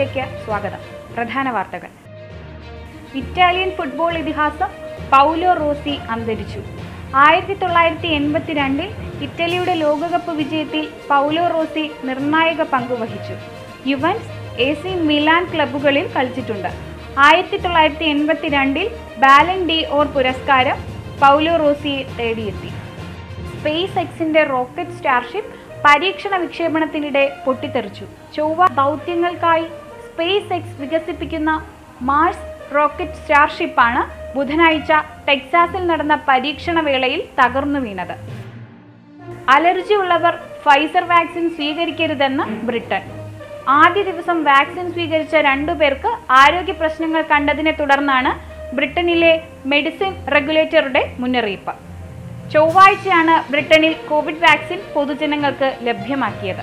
വാർത്തകളിലേക്ക് സ്വാഗതം പ്രധാന വാർത്തകൾ ഇറ്റാലിയൻ ഫുട്ബോൾ ഇതിഹാസം പൗലോ റോസി അന്തരിച്ചു ആയിരത്തി തൊള്ളായിരത്തി എൺപത്തിരണ്ടിൽ ഇറ്റലിയുടെ ലോകകപ്പ് വിജയത്തിൽ പൗലോ റോസി നിർണായക പങ്കുവഹിച്ചു യുവൻസ് എ സി മിലാൻ ക്ലബ്ബുകളിൽ കളിച്ചിട്ടുണ്ട് ആയിരത്തി തൊള്ളായിരത്തി എൺപത്തിരണ്ടിൽ ബാലൻ ഡി ഓർ പുരസ്കാരം പൗലോ റോസിയെ തേടിയെത്തി സ്പേസ് എക്സിന്റെ റോക്കറ്റ് സ്റ്റാർഷിപ്പ് പരീക്ഷണ വിക്ഷേപണത്തിനിടെ പൊട്ടിത്തെറിച്ചു ചൊവ്വ ദൗത്യങ്ങൾക്കായി സ്പേസ് എക്സ് വികസിപ്പിക്കുന്ന മാർസ് റോക്കറ്റ് സ്റ്റാർഷിപ്പാണ് ബുധനാഴ്ച ടെക്സാസിൽ നടന്ന പരീക്ഷണ വേളയിൽ തകർന്നു വീണത് അലർജി ഉള്ളവർ ഫൈസർ വാക്സിൻ സ്വീകരിക്കരുതെന്ന് ബ്രിട്ടൻ ആദ്യ ദിവസം വാക്സിൻ സ്വീകരിച്ച രണ്ടു പേർക്ക് ആരോഗ്യ പ്രശ്നങ്ങൾ കണ്ടതിനെ തുടർന്നാണ് ബ്രിട്ടനിലെ മെഡിസിൻ റെഗുലേറ്ററുടെ മുന്നറിയിപ്പ് ചൊവ്വാഴ്ചയാണ് ബ്രിട്ടനിൽ കോവിഡ് വാക്സിൻ പൊതുജനങ്ങൾക്ക് ലഭ്യമാക്കിയത്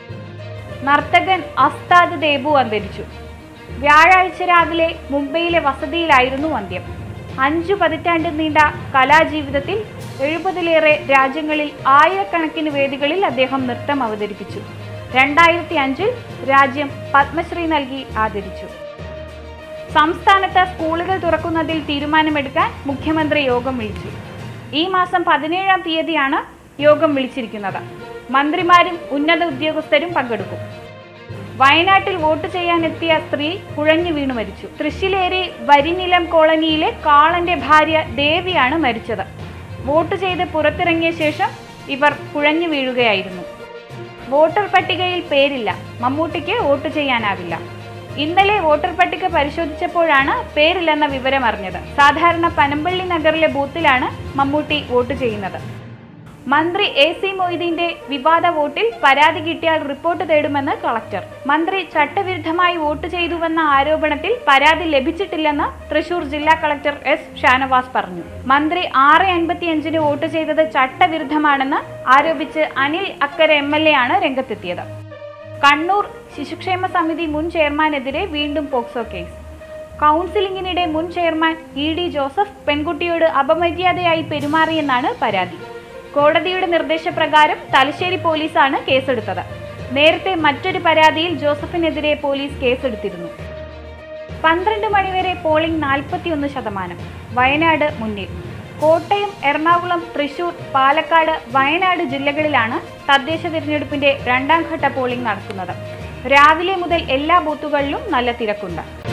നർത്തകൻ അസ്താദ് ദേബു അന്തരിച്ചു വ്യാഴാഴ്ച രാവിലെ മുംബൈയിലെ വസതിയിലായിരുന്നു അന്ത്യം അഞ്ചു പതിറ്റാണ്ട് നീണ്ട കലാജീവിതത്തിൽ എഴുപതിലേറെ രാജ്യങ്ങളിൽ ആയിരക്കണക്കിന് വേദികളിൽ അദ്ദേഹം നൃത്തം അവതരിപ്പിച്ചു രണ്ടായിരത്തി അഞ്ചിൽ രാജ്യം പത്മശ്രീ നൽകി ആദരിച്ചു സംസ്ഥാനത്ത് സ്കൂളുകൾ തുറക്കുന്നതിൽ തീരുമാനമെടുക്കാൻ മുഖ്യമന്ത്രി യോഗം വിളിച്ചു ഈ മാസം പതിനേഴാം തീയതിയാണ് യോഗം വിളിച്ചിരിക്കുന്നത് മന്ത്രിമാരും ഉന്നത ഉദ്യോഗസ്ഥരും പങ്കെടുക്കും വയനാട്ടിൽ വോട്ട് ചെയ്യാനെത്തിയ സ്ത്രീ കുഴഞ്ഞു വീണു മരിച്ചു തൃശ്ശിലേരി വരിനിലം കോളനിയിലെ കാളന്റെ ഭാര്യ ദേവിയാണ് മരിച്ചത് വോട്ട് ചെയ്ത് പുറത്തിറങ്ങിയ ശേഷം ഇവർ കുഴഞ്ഞു വീഴുകയായിരുന്നു വോട്ടർ പട്ടികയിൽ പേരില്ല മമ്മൂട്ടിക്ക് വോട്ട് ചെയ്യാനാവില്ല ഇന്നലെ വോട്ടർ പട്ടിക പരിശോധിച്ചപ്പോഴാണ് പേരില്ലെന്ന വിവരം അറിഞ്ഞത് സാധാരണ പനമ്പള്ളി നഗറിലെ ബൂത്തിലാണ് മമ്മൂട്ടി വോട്ട് ചെയ്യുന്നത് മന്ത്രി എ സി മൊയ്തീന്റെ വിവാദ വോട്ടിൽ പരാതി കിട്ടിയാൽ റിപ്പോർട്ട് തേടുമെന്ന് കളക്ടർ മന്ത്രി ചട്ടവിരുദ്ധമായി വോട്ട് ചെയ്തുവെന്ന ആരോപണത്തിൽ പരാതി ലഭിച്ചിട്ടില്ലെന്ന് തൃശൂർ ജില്ലാ കളക്ടർ എസ് ഷാനവാസ് പറഞ്ഞു മന്ത്രി ആറ് അൻപത്തിയഞ്ചിന് വോട്ട് ചെയ്തത് ചട്ടവിരുദ്ധമാണെന്ന് ആരോപിച്ച് Anil Akkara M L A ആണ് രംഗത്തെത്തിയത് കണ്ണൂർ ശിശുക്ഷേമ സമിതി മുൻ ചെയർമാനെതിരെ വീണ്ടും പോക്സോ കേസ് കൗൺസിലിംഗിനിടെ മുൻ ചെയർമാൻ ഇ ഡി ജോസഫ് പെൺകുട്ടിയോട് അപമര്യാദയായി പെരുമാറിയെന്നാണ് പരാതി കോടതിയുടെ നിർദ്ദേശപ്രകാരം തലശ്ശേരി പോലീസാണ് കേസെടുത്തത് നേരത്തെ മറ്റൊരു പരാതിയിൽ ജോസഫിനെതിരെ പോലീസ് കേസെടുത്തിരുന്നു പന്ത്രണ്ട് മണിവരെ പോളിംഗ് നാൽപ്പത്തിയൊന്ന് ശതമാനം വയനാട് മുന്നിൽ കോട്ടയം എറണാകുളം തൃശൂർ പാലക്കാട് വയനാട് ജില്ലകളിലാണ് തദ്ദേശ തിരഞ്ഞെടുപ്പിന്റെ രണ്ടാം ഘട്ട പോളിംഗ് നടക്കുന്നത് രാവിലെ മുതൽ എല്ലാ ബൂത്തുകളിലും നല്ല തിരക്കുണ്ട്